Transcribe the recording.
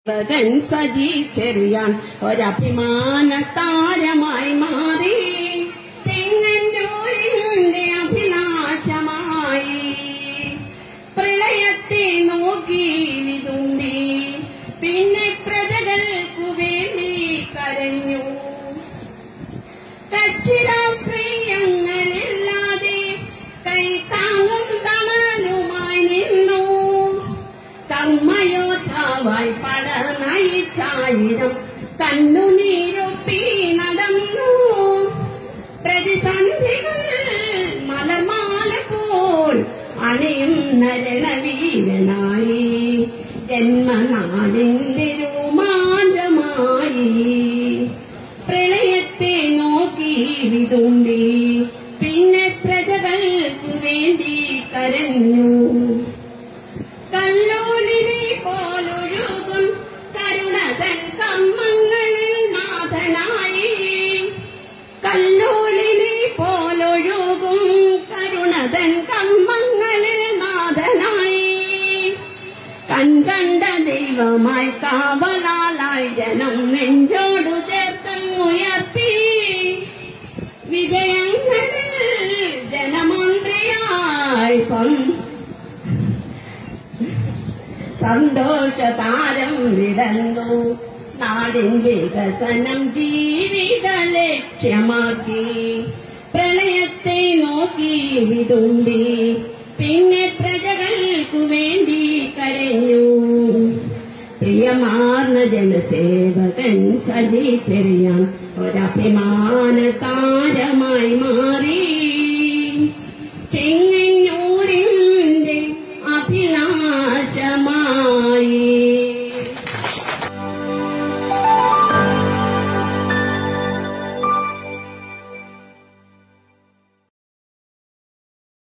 മകൻ സജി ചെറിയാൻ ഒരഭിമാന താരമായി മാറി ചെങ്ങന്നൂരിന്റെ അഭിലാഷമായി പ്രളയത്തെ നോക്കി വിതുമ്പി പിന്നെ പ്രജകൾക്കു വേണ്ടി കരഞ്ഞു കക്ഷിരാഷ്ട്രീയങ്ങളില്ലാതെ കൈത്താങ്ങും തണലുമായി നിന്നു കർമ്മയോദ്ധാവായി പട നയിച്ചായിരം കണ്ണുനീരൊപ്പി നടന്നു പ്രതിസന്ധികൾ മലമാല പോൽ അണിയുന്ന രണവീരനായി ജന്മനാടിന്റെ രോമാഞ്ചമായി പ്രളയത്തെ നോക്കി വിതുമ്പി പിന്നെ പ്രജകൾക്കു വേണ്ടി കരഞ്ഞു കല്ലോലിനെ പോലൊഴുകും കരുണതൻ കമ്മങ്ങളിൽ നാഥനായി കല്ലോലിനെ പോലൊഴുകും കരുണതൻ കമ്മങ്ങളിൽ നാഥനായി കൺകണ്ട ദൈവമായി കാവലാലായി ജനം നെഞ്ചോടു ചേർത്തങ്ങുയർത്തി വിജയങ്ങളിൽ ജനമന്ത്രിയായി സ്വന്തം സന്തോഷതാരം വിടന്നു നാടിൻ വികസനം ജീവിത ലക്ഷ്യമാക്കി പ്രളയത്തെ നോക്കി വിതുമ്പി പിന്നെ പ്രജകൾക്കു വേണ്ടി കരഞ്ഞു പ്രിയമാർന്ന ജനസേവകൻ സജി ചെറിയാൻ ഒരഭിമാന താരമായി മാറി ചെങ്ങ